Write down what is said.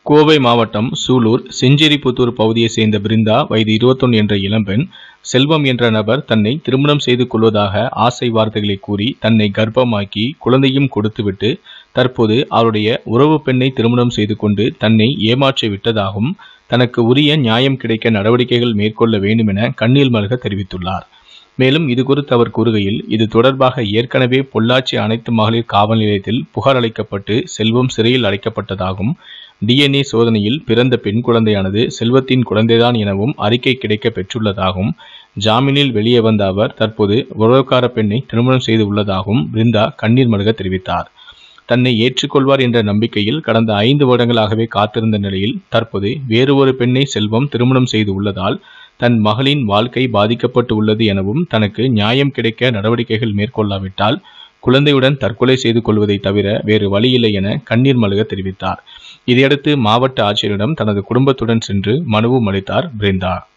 கோவை மாவட்டம் சூலூர் செஞ்சேரிப்புத்தூர் பகுதியைச் சேர்ந்த பிருந்தா வயது 21 என்ற இளம்பெண் செல்வம் என்ற நபர் தன்னை திருமணம் செய்து கொள்வதாக ஆசை வார்த்தைகளை கூறி தன்னை கர்ப்பமாக்கி குழந்தையும் கொடுத்துவிட்டு தற்போது அவருடைய உறவு பெண்ணை திருமணம் செய்து கொண்டு தன்னை ஏமாற்றி விட்டதாகவும் தனக்கு உரிய நியாயம் கிடைக்க நடவடிக்கைகள் மேற்கொள்ள வேண்டும் என கண்ணீர் மல்க தெரிவித்துள்ளார் மேலும் இது குறித்து அவர் கூறுகையில் இது தொடர்பாக ஏற்கனவே பொள்ளாச்சி அனைத்து மகளிர் காவல் நிலையத்தில் புகார் அளிக்கப்பட்டு செல்வம் சிறையில் அடைக்கப்பட்டதாகவும் டிஎன்ஏ சோதனையில் பிறந்த பெண் குழந்தையானது செல்வத்தின் குழந்தைதான் எனவும் அறிக்கை கிடைக்க பெற்றுள்ளதாகவும் ஜாமீனில் வெளியே வந்த அவர் தற்போது உறவுக்கார பெண்ணை திருமணம் செய்து உள்ளதாகவும் பிருந்தா கண்ணீர் மல்க தெரிவித்தார் தன்னை ஏற்றுக்கொள்வார் என்ற நம்பிக்கையில் கடந்த ஐந்து வருடங்களாகவே காத்திருந்த நிலையில் தற்போது வேறு ஒரு பெண்ணை செல்வம் திருமணம் செய்து உள்ளதால் தன் மகளின் வாழ்க்கை பாதிக்கப்பட்டு உள்ளது எனவும் தனக்கு நியாயம் கிடைக்க நடவடிக்கைகள் மேற்கொள்ளாவிட்டால் குழந்தையுடன் தற்கொலை செய்து கொள்வதை தவிர வேறு வழியில்லை என கண்ணீர் மல்க தெரிவித்தார் இதையடுத்து மாவட்ட ஆட்சியரிடம் தனது குடும்பத்துடன் சென்று மனுவும் அளித்தார் பிருந்தா